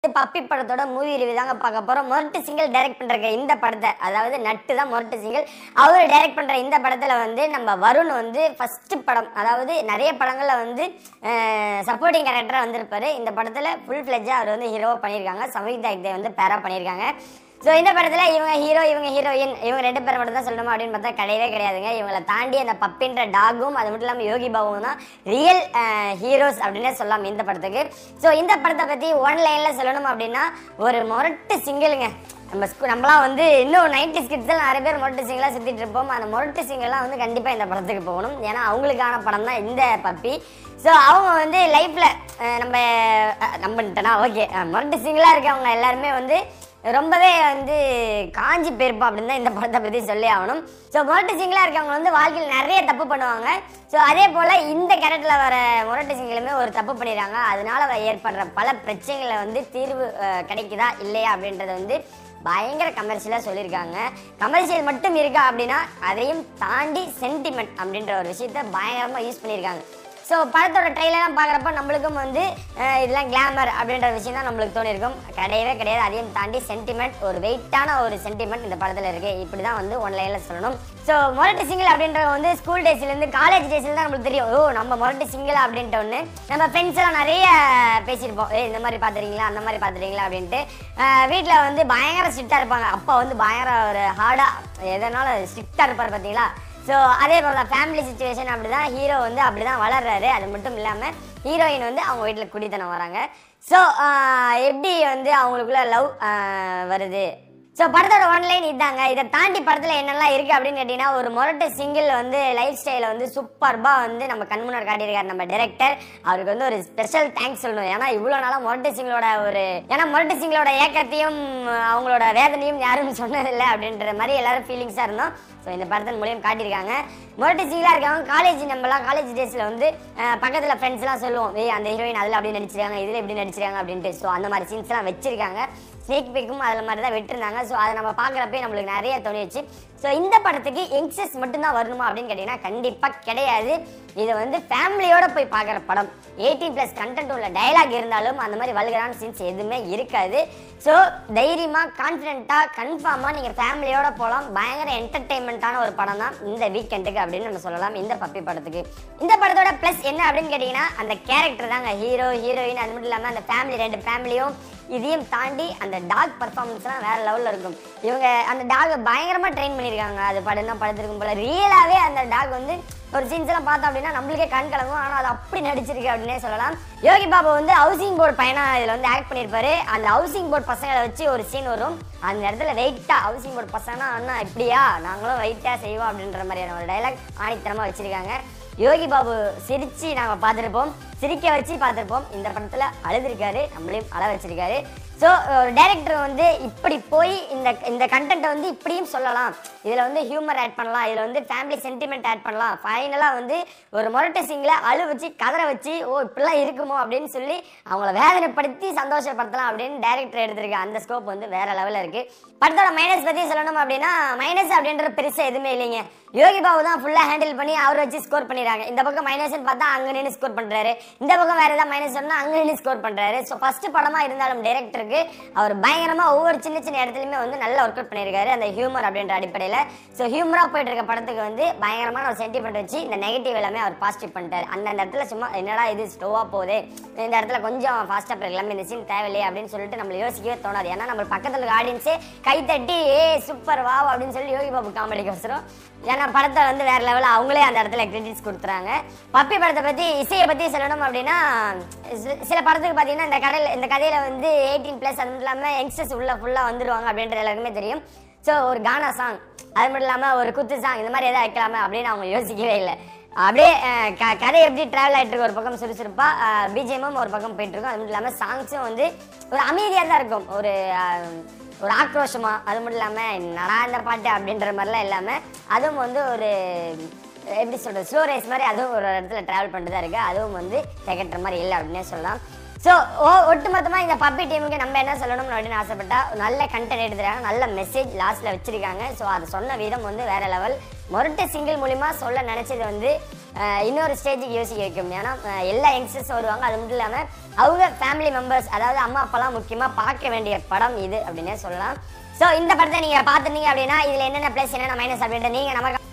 puppy படத்தோட movie review தாங்க பார்க்க போறோம் மொரட்டு சிங்கிள் டைரக்ட் பண்ற இந்த படத்தை அதாவது நட்டு தான் மொரட்டு சிங்கிள் அவர் டைரக்ட் பண்ற இந்த படத்துல வந்து நம்ம வருண் வந்து ஃபர்ஸ்ட் படம் அதாவது நிறைய படங்கள்ல வந்து சப்போர்ட்டிங் கேரக்டரா வந்திருப்பாரு இந்த படத்துல ஃபுல் ஃபிளெஜா அவர் வந்து ஹீரோவா பண்ணியிருக்காங்க சமீக்தா இக்தே வந்து பேரா பண்ணியிருக்காங்க ஸோ இந்த படத்துல இவங்க ஹீரோ இவங்க ஹீரோயின் இவங்க ரெண்டு பேரை மட்டும் தான் சொல்லணுமா அப்படின்னு பார்த்தா கிடையவே கிடையாதுங்க இவங்களை தாண்டி அந்த பப்பின்ற டாகும் அது மட்டும் இல்லாமல் யோகி பாபுவும் தான் ரியல் ஹீரோஸ் அப்படின்னே சொல்லலாம் இந்த படத்துக்கு ஸோ இந்த படத்தை பற்றி ஒன் லைனில் சொல்லணும் அப்படின்னா ஒரு மொரட்டு சிங்கிளுங்க நம்ம ஸ்கூ நம்மளாம் வந்து இன்னும் நைன்டி ஸ்கிட்ஸில் நிறைய பேர் மொரட்டு சிங்கிளாக சுற்றிட்டு இருப்போம் அந்த மொரட்டு சிங்கிள்லாம் வந்து கண்டிப்பாக இந்த படத்துக்கு போகணும் ஏன்னா அவங்களுக்கான படம் தான் இந்த பப்பி ஸோ அவங்க வந்து லைஃப்பில் நம்ம அஹ், நம்பிட்டேனா ஓகே மொரட்டு சிங்கிளாக இருக்கவங்க எல்லாருமே வந்து ரொம்பவே வந்து காஞ்சி போயிருப்போம் அப்படின்னு தான் இந்த படத்தை பற்றி சொல்லி ஆகணும் ஸோ முரட்டு சிங்கிளாக இருக்கவங்க வந்து வாழ்க்கையில் நிறைய தப்பு பண்ணுவாங்க ஸோ அதே போல் இந்த கேரக்டரில் வர முரட்டு சிங்கிளுமே ஒரு தப்பு பண்ணிடுறாங்க அதனால ஏற்படுற பல பிரச்சனைகளை வந்து தீர்வு அஹ், கிடைக்குதா இல்லையா அப்படின்றத வந்து பயங்கர கமர்ஷியலாக சொல்லியிருக்காங்க கமர்ஷியல் மட்டும் இருக்கா அப்படின்னா அதையும் தாண்டி சென்டிமெண்ட் அப்படின்ற ஒரு விஷயத்த பயங்கரமாக யூஸ் பண்ணியிருக்காங்க ஸோ படத்தோட ட்ரெயிலெலாம் பார்க்குறப்ப நம்மளுக்கும் வந்து அஹ், இதெல்லாம் கிளாமர் அப்படின்ற விஷயம் தான் நம்மளுக்கு தோணிருக்கும் கிடையவே கிடையாது அதையும் தாண்டி சென்டிமெண்ட் ஒரு வெயிட்டான ஒரு சென்டிமெண்ட் இந்த படத்தில் இருக்குது இப்படி தான் வந்து ஒன் லைனில் சொல்லணும் ஸோ மொரட்டு சிங்கிள் அப்படின்றது வந்து ஸ்கூல் டேஸ்லேருந்து காலேஜ் டேஸ்ல தான் நம்மளுக்கு தெரியும் ஓ நம்ம மொரட்டு சிங்கிள் அப்படின்ட்டு ஒன்று நம்ம ஃப்ரெண்ட்ஸ் எல்லாம் நிறைய பேசியிருப்போம் ஏய் இந்த மாதிரி பார்த்துறீங்களா அந்த மாதிரி பார்த்துறீங்களா அப்படின்ட்டு வீட்டில் வந்து பயங்கர ஸ்ட்ரிக்டாக இருப்பாங்க அப்பா வந்து பயங்கர ஒரு ஹார்டாக எதனால ஸ்ட்ரிக்டாக இருப்பார் பார்த்தீங்களா ஸோ அதே போல தான் ஃபேமிலி சுச்சுவேஷன் அப்படி தான் ஹீரோ வந்து அப்படி தான் வளர்றாரு அது மட்டும் இல்லாமல் ஹீரோயின் வந்து அவங்க வீட்டில் குடித்தனம் வராங்க ஸோ எப்படி வந்து அவங்களுக்குள்ள லவ் வருது ஸோ படத்தோட ஒன்லைன் இதாங்க இதை தாண்டி படத்தில் என்னெல்லாம் இருக்குது அப்படின்னு கேட்டிங்கன்னா ஒரு மொரட்டு சிங்கிள் வந்து லைஃப் ஸ்டைலை வந்து சூப்பர்பாக வந்து நம்ம கண் முன்னாடி காட்டியிருக்காரு நம்ம டைரக்டர் அவருக்கு வந்து ஒரு ஸ்பெஷல் தேங்க்ஸ் சொல்லணும் ஏன்னா இவ்வளோ நாளாக மொரட்டு சிங்கிளோட ஒரு ஏன்னா மொரட்டு சிங்கிளோட ஏக்கத்தையும் அவங்களோட வேதனையும் யாரும் சொன்னதில்லை அப்படின்ற மாதிரி எல்லாரும் ஃபீலிங்ஸாக இருந்தோம் ஸோ இந்த படத்தின் மூலியம் காட்டியிருக்காங்க மொரட்டு சிங்கிளாக இருக்கவங்க காலேஜ் நம்மலாம் காலேஜ் டேஸில் வந்து அஹ், பக்கத்தில் ஃப்ரெண்ட்ஸ்லாம் சொல்லுவோம் ஏய் அந்த ஹீரோயின் அதில் அப்படி நடிச்சிருக்காங்க இதில் எப்படி நடிச்சிருக்காங்க அப்படின்ட்டு ஸோ அந்த மாதிரி சீன்ஸ்லாம் வச்சிருக்காங்க ஸ்னேக் பிக்கும் அதில் மாதிரி தான் விட்டுருந்தாங்க ஸோ அதை நம்ம பார்க்குறப்பே நம்மளுக்கு நிறைய தோணிச்சு ஸோ இந்த படத்துக்கு யங்ஸ்டர்ஸ் மட்டும்தான் வரணுமா அப்படின்னு கேட்டிங்கன்னா கண்டிப்பாக கிடையாது இது வந்து ஃபேமிலியோட போய் பார்க்குற படம் எயிட்டீன் ப்ளஸ் கண்டென்ட் உள்ள டயலாக் இருந்தாலும் அந்த மாதிரி வல்கரான சீன்ஸ் எதுவுமே இருக்காது ஸோ தைரியமாக கான்ஃபிடென்ட்டாக கன்ஃபார்மாக நீங்கள் ஃபேமிலியோட போகலாம் பயங்கர என்டர்டெயின்மெண்ட்டான ஒரு படம் தான் இந்த வீக்கெண்டுக்கு அப்படின்னு நம்ம சொல்லலாம் இந்த பப்பி படத்துக்கு இந்த படத்தோட ப்ளஸ் என்ன அப்படின்னு கேட்டிங்கன்னா அந்த கேரக்டர் தாங்க ஹீரோ ஹீரோயின் அது மட்டும் இல்லாமல் அந்த ஃபேமிலி ரெண்டு ஃபேமிலியும் இதையும் தாண்டி அந்த டாக் பர்ஃபார்மன்ஸ்லாம் வேற லெவலில் இருக்கும் இவங்க அந்த டாகை பயங்கரமாக ட்ரெயின் பண்ணியிருக்காங்க அது படம் தான் படுத்திருக்கும் போல ரியலாகவே அந்த டாக் வந்து ஒரு சீன்ஸ் எல்லாம் பார்த்தோம் அப்படின்னா நம்மளுக்கே கண் கலங்கும் ஆனால் அது அப்படி நடிச்சிருக்கு அப்படின்னே சொல்லலாம் யோகி பாபு வந்து ஹவுசிங் போர்டு பையனா இதில் வந்து ஆக்ட் பண்ணியிருப்பாரு அந்த ஹவுசிங் போர்டு பசங்களை வச்சு ஒரு சீன் வரும் அந்த இடத்துல வெயிட்டாக ஹவுசிங் போர்டு பசங்கன்னா அண்ணா இப்படியா நாங்களும் வெயிட்டாக செய்வோம் அப்படின்ற மாதிரியான ஒரு டைலாக் ஆணித்தனமாக வச்சிருக்காங்க யோகி பாபு சிரிச்சு நாம பார்த்துருப்போம் சிரிக்க வச்சு பார்த்துருப்போம் இந்த படத்துல அழுதுருக்காரு நம்மளையும் அழ வச்சிருக்காரு ஸோ டைரக்டர் வந்து இப்படி போய் இந்த இந்த கண்டென்ட்டை வந்து இப்படியும் சொல்லலாம் இதில் வந்து ஹியூமர் ஆட் பண்ணலாம் இதில் வந்து ஃபேமிலி சென்டிமெண்ட் ஆட் பண்ணலாம் ஃபைனலாக வந்து ஒரு மொரட்டை சிங்கில் அழு வச்சு கதற வச்சு ஓ இப்படிலாம் இருக்குமோ அப்படின்னு சொல்லி அவங்கள வேதனைப்படுத்தி சந்தோஷப்படுத்தலாம் அப்படின்னு டைரக்டர் எடுத்திருக்க அந்த ஸ்கோப் வந்து வேற லெவலில் இருக்கு படத்தோட மைனஸ் பற்றி சொல்லணும் அப்படின்னா மைனஸ் அப்படின்ற பெருசாக எதுவுமே இல்லைங்க யோகி பாபு தான் ஃபுல்லாக ஹேண்டில் பண்ணி அவர் வச்சு ஸ்கோர் பண்ணிடுறாங்க இந்த பக்கம் மைனஸ்னு பார்த்தா அங்கே நின்று ஸ்கோர் பண்ணுறாரு இந்த பக்கம் வேறு ஏதாவது மைனஸ் சொன்னால் அங்கே நின்று ஸ்கோர் பண்ணுறாரு ஸோ ஃபர்ஸ்ட் படமாக இருந்தாலும் டைரக்டருக்கு அவர் பயங்கரமாக ஒவ்வொரு சின்ன சின்ன இடத்துலையுமே வந்து நல்லா ஒர்க் அவுட் பண்ணியிருக்காரு அந்த ஹியூமர் அப்படின்ற அடிப்படையில் ஸோ ஹியூமராக போயிட்டு இருக்க படத்துக்கு வந்து பயங்கரமான ஒரு சென்டிமெண்ட் வச்சு இந்த நெகட்டிவ் எல்லாமே அவர் பாசிட்டிவ் பண்ணிட்டார் அந்த இடத்துல சும்மா என்னடா இது ஸ்லோவாக போகுது இந்த இடத்துல கொஞ்சம் ஃபாஸ்ட்டாக போயிருக்கலாம் இந்த சீன் தேவையில்லையே அப்படின்னு சொல்லிட்டு நம்மள யோசிக்கவே தோணாது ஏன்னா நம்ம பக்கத்தில் இருக்க ஆடியன்ஸே கை தட்டி ஏ சூப்பர் வா அப்படின்னு சொல்லி யோகி பாபு காமெடிக்கு வசரம் ஏன்னா படத்தை வந்து வேற லெவலில் அவங்களே அந்த இடத்துல கிரெடிட்ஸ் கொடுத்துறாங்க பப்பி படத்தை பற்றி இசையை பற்றி சொல்லணும் அப்படின்னா சி- சில படத்துக்கு பார்த்தீங்கன்னா இந்த கடையில் இந்த கதையில் வந்து எயிட்டீன் ப்ளஸ் அது மட்டும் இல்லாமல் யங்ஸ்டர்ஸ் உள்ள ஃபுல்லாக வந்துருவாங்க அப்படின்ற எல்லாருக்குமே தெரியும் ஸோ ஒரு கானா சாங் அது மட்டும் இல்லாமல் ஒரு குத்து சாங் இந்த மாதிரி எதாவது வைக்கலாமே அப்படின்னு அவங்க யோசிக்கவே இல்லை அப்படியே அஹ், க கதை எப்படி ட்ராவல் ஆகிட்டு இருக்கு ஒரு பக்கம் சுறுசுறுப்பாக பிஜிஎம்மும் ஒரு பக்கம் போயிட்டு இருக்கும் அது மட்டும் இல்லாமல் சாங்ஸும் வந்து ஒரு அமைதியாக தான் இருக்கும் ஒரு அஹ், ஒரு ஆக்ரோஷமா அது மட்டும் இல்லாமல் என்னடா இந்த பாட்டு அப்படின்ற மாதிரிலாம் இல்லாமல் அதுவும் வந்து ஒரு எப்படி சொல்கிறது ஸ்லோ ரேஸ் மாதிரி அதுவும் ஒரு இடத்துல ட்ராவல் பண்ணிட்டு தான் இருக்குது அதுவும் வந்து திகட்டுற மாதிரி இல்லை அப்படின்னே சொல்லலாம் ஸோ ஒட்டுமொத்தமாக இந்த பப்பி டீமுக்கு நம்ம என்ன சொல்லணும்னு அப்படின்னு ஆசைப்பட்டா நல்ல கண்டென்ட் எடுத்துருக்காங்க நல்ல மெசேஜ் லாஸ்ட்டில் வச்சிருக்காங்க ஸோ அது சொன்ன விதம் வந்து வேற லெவல் மொரட்டு சிங்கிள் மூலிமா சொல்ல நினச்சது வந்து அஹ், இன்னொரு ஸ்டேஜுக்கு யோசிக்க வைக்கும் ஏன்னா அஹ், எல்லா யங்ஸ்டர்ஸும் வருவாங்க அது மட்டும் இல்லாமல் அவங்க ஃபேமிலி மெம்பர்ஸ் அதாவது அம்மா அப்பாலாம் முக்கியமாக பார்க்க வேண்டிய படம் இது அப்படின்னே சொல்லலாம் ஸோ இந்த படத்தை நீங்கள் பார்த்துருந்தீங்க அப்படின்னா இதில் என்னென்ன ப்ளஸ் என்னென்ன மைனஸ் அப்படின்ட்டு நீங்கள் நமக்கு